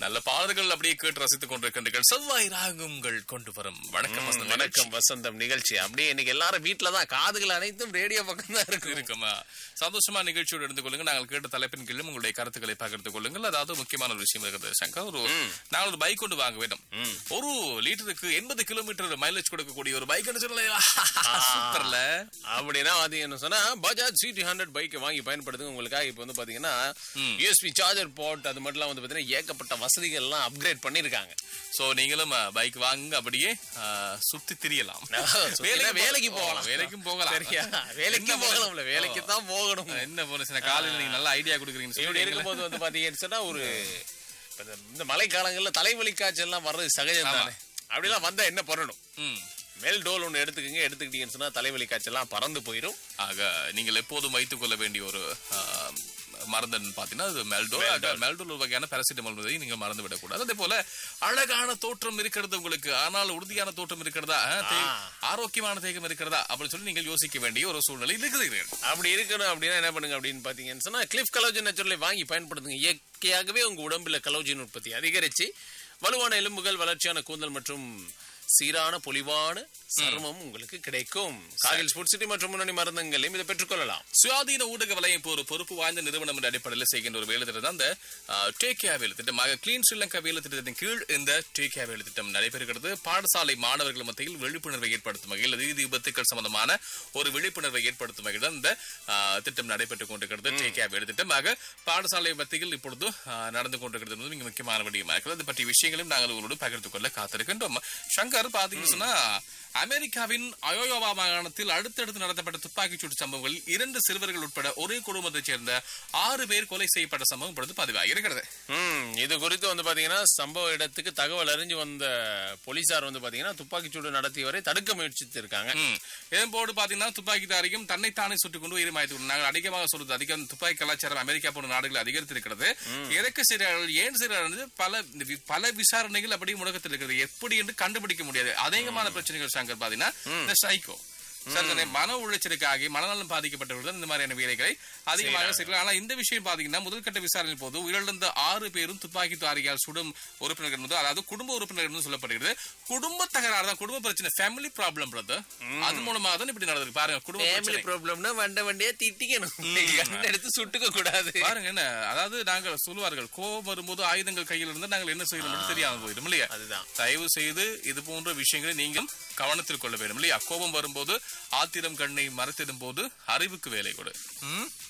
நல்ல பாடல்கள் அப்படியே கேட்டு ரசித்துக் கொண்டிருக்கின்றீர்கள் செவ்வாய் ராகங்கள் கொண்டு வரும் வணக்கம் வசந்தம் வணக்கம் வசந்தம் நிகழ்ச்சி அப்படியே இன்னைக்கு எல்லாரும் வீட்டுல தான் காதுகள் அனைத்தும் ரேடியோ பக்கம் தான் இருக்கு இருக்குமா சந்தோஷமா நிகழ்ச்சியோடு இருந்து கொள்ளுங்க நாங்கள் கேட்ட தலைப்பின் கீழும் உங்களுடைய கருத்துக்களை பகிர்ந்து கொள்ளுங்கள் அதாவது முக்கியமான ஒரு விஷயம் இருக்குது சங்கர் ஒரு நாங்கள் ஒரு பைக் கொண்டு வாங்க வேண்டும் ஒரு லிட்டருக்கு எண்பது கிலோமீட்டர் மைலேஜ் கொடுக்கக்கூடிய ஒரு பைக் சூப்பர்ல அப்படின்னா பாத்தீங்கன்னு சொன்னா பஜாஜ் சிடி ஹண்ட்ரட் பைக்கை வாங்கி பயன்படுத்துங்க உங்களுக்காக இப்போ வந்து பாத்தீங்கன்னா யூஎஸ்பி சார்ஜர் போர்ட் அது மட்டும் இல்லாம வந்து பாத்தீங்கன்னா ஏகப்பட்ட வசதிகள் எல்லாம் அப்கிரேட் பண்ணிருக்காங்க சோ நீங்களும் பைக் வாங்க அப்படியே ஆ, சுத்தி திரியலாம் வேலைக்கு வேலைக்கு போகலாம் வேலைக்கும் போகலாம் சரியா வேலைக்கு என்ன போகலாம்ல வேலைக்கு தான் போகணும் என்ன போன காலையில நீங்க நல்ல ஐடியா கொடுக்குறீங்கன்னு இப்படி சொல்லி இருக்கும்போது வந்து பாத்தீங்கன்னு சொன்னா ஒரு இப்ப இந்த- இந்த மழை காலங்கள்ல தலைவலி காய்ச்சல் எல்லாம் வர்றது சகஜம் தானே அப்படிலாம் வந்தா என்ன பண்ணணும் ம் மெல் டோல் ஒன்று எடுத்துக்கங்க எடுத்துக்கிட்டீங்கன்னு சொன்னா தலைவலி காய்ச்சல்லாம் பறந்து போயிடும் ஆக நீங்கள் எப்போதும் வைத்துக் கொள்ள வேண்டிய ஒரு ஆ, மருந்துன்னு பாத்தீங்கன்னா அது மெல்டோல் மெல்டோல் ஒரு வகையான பாராசிட்டமால் என்பதை நீங்க மறந்து விடக்கூடாது அதே போல அழகான தோற்றம் இருக்கிறது உங்களுக்கு ஆனால் உறுதியான தோற்றம் இருக்கிறதா ஆ, தே- ஆரோக்கியமான தேகம் இருக்கிறதா அப்படின்னு சொல்லி நீங்கள் யோசிக்க வேண்டிய ஒரு சூழ்நிலை இருக்கிறீர்கள் அப்படி இருக்கணும் அப்படின்னா என்ன பண்ணுங்க அப்படின்னு பாத்தீங்கன்னு சொன்னா கிளிஃப் கலோஜன் நேச்சுரலை வாங்கி பயன்படுத்துங்க இயற்கையாகவே உங்க உடம்புல கலோஜின் உற்பத்தி அதிகரிச்சு வலுவான எலும்புகள் வளர்ச்சியான கூந்தல் மற்றும் சீரான பொலிவான சருமம் உங்களுக்கு கிடைக்கும் காகில் ஸ்போர்ட் சிட்டி மற்றும் முன்னணி மருந்துகளையும் இதை பெற்றுக்கொள்ளலாம் சுயாதீன ஊடக வலையம் இப்போ ஒரு பொறுப்பு வாய்ந்த நிறுவனம் என்ற அடிப்படையில் செய்கின்ற ஒரு வேலை திட்டம் தான் இந்த டேக் கேர் வேலை திட்டமாக கிளீன் ஸ்ரீலங்கா வேலை திட்டத்தின் கீழ் இந்த டேக் கேர் வேலை திட்டம் நடைபெறுகிறது பாடசாலை மாணவர்கள் மத்தியில் விழிப்புணர்வை ஏற்படுத்தும் வகையில் தீ விபத்துக்கள் சம்பந்தமான ஒரு விழிப்புணர்வை ஏற்படுத்தும் வகையில் தான் இந்த ஆ, திட்டம் நடைபெற்றுக் கொண்டிருக்கிறது டேக் கேர் வேலை திட்டமாக பாடசாலை மத்தியில் இப்பொழுது ஆ, நடந்து கொண்டிருக்கிறது என்பது மிக முக்கியமான விடயமாக இருக்கிறது அது பற்றிய விஷயங்களும் நாங்கள் உங்களோடு பகிர்ந்து கொள்ள காத்திருக்கின்றோம் சங்கர் பாத்தீங்கன்னு சொன்னா அமெரிக்காவின் அயோயோவா மாகாணத்தில் அடுத்தடுத்து நடத்தப்பட்ட துப்பாக்கிச் சூடு சம்பவங்களில் இரண்டு சிறுவர்கள் உட்பட ஒரே குடும்பத்தைச் சேர்ந்த ஆறு பேர் கொலை செய்யப்பட்ட சம்பவம் இப்பொழுது பதிவாகி இருக்கிறது ம் இது குறித்து வந்து பாத்தீங்கன்னா சம்பவ இடத்துக்கு தகவல் அறிஞ்சு வந்த போலீசார் வந்து பாத்தீங்கன்னா துப்பாக்கிச்சூடு நடத்தியவரை தடுக்க முயற்சித்து இருக்காங்க ம். இதன் போது பாத்தீங்கன்னா துப்பாக்கிதாரியும் தன்னைத்தானே சுட்டுக் கொண்டு உயிரமாய்த்து நாங்கள் அதிகமாக சொல்றது அதிகம் துப்பாக்கி கலாச்சாரம் அமெரிக்கா போன்ற நாடுகள் அதிகரித்திருக்கிறது இறக்க சிறார்கள் ஏன் சிறார்கள் பல இந்த வி- பல விசாரணைகள் அப்படி முடக்கத்தில் இருக்கிறது எப்படி என்று கண்டுபிடிக்க முடியாது அதிகமான பிரச்சனைகள் சங்கர் பாத்தீங்கன்னா இந்த சைக்கோ சரிதானே மன உளைச்சலுக்காகி மனநலம் பாதிக்கப்பட்டவர்கள் இந்த மாதிரியான வேலைகளை அதிகமாக செய்யலாம் ஆனா இந்த விஷயம் பாத்தீங்கன்னா முதல்கட்ட விசாரணை போது உயிரிழந்த ஆறு பேரும் துப்பாக்கி தாரியால் சுடும் உறுப்பினர்கள் என்பது அதாவது குடும்ப உறுப்பினர்கள் என்று சொல்லப்படுகிறது குடும்ப தகராறு தான் குடும்ப பிரச்சனை ஃபேமிலி ப்ராப்ளம் பிரதர் அது மூலமாக தான் இப்படி நடந்திருக்கு பாருங்க குடும்ப ஃபேமிலி பிரச்சனை ப்ராப்ளம்னா வண்ட வண்டியா திட்டிக்கணும் கண்ணை எடுத்து சுட்டுக்க கூடாது பாருங்க என்ன அதாவது நாங்கள் சொல்லுவார்கள் கோபம் வரும்போது ஆயுதங்கள் கையில் இருந்து நாங்கள் என்ன செய்யணும் தெரியாம போயிடும் இல்லையா அதுதான் தயவு செய்து இது போன்ற விஷயங்களை நீங்கள் கவனத்தில் கொள்ள வேண்டும் இல்லையா கோபம் வரும்போது ஆத்திரம் கண்ணை மறைத்திடும் போது அறிவுக்கு வேலை கொடு ம்?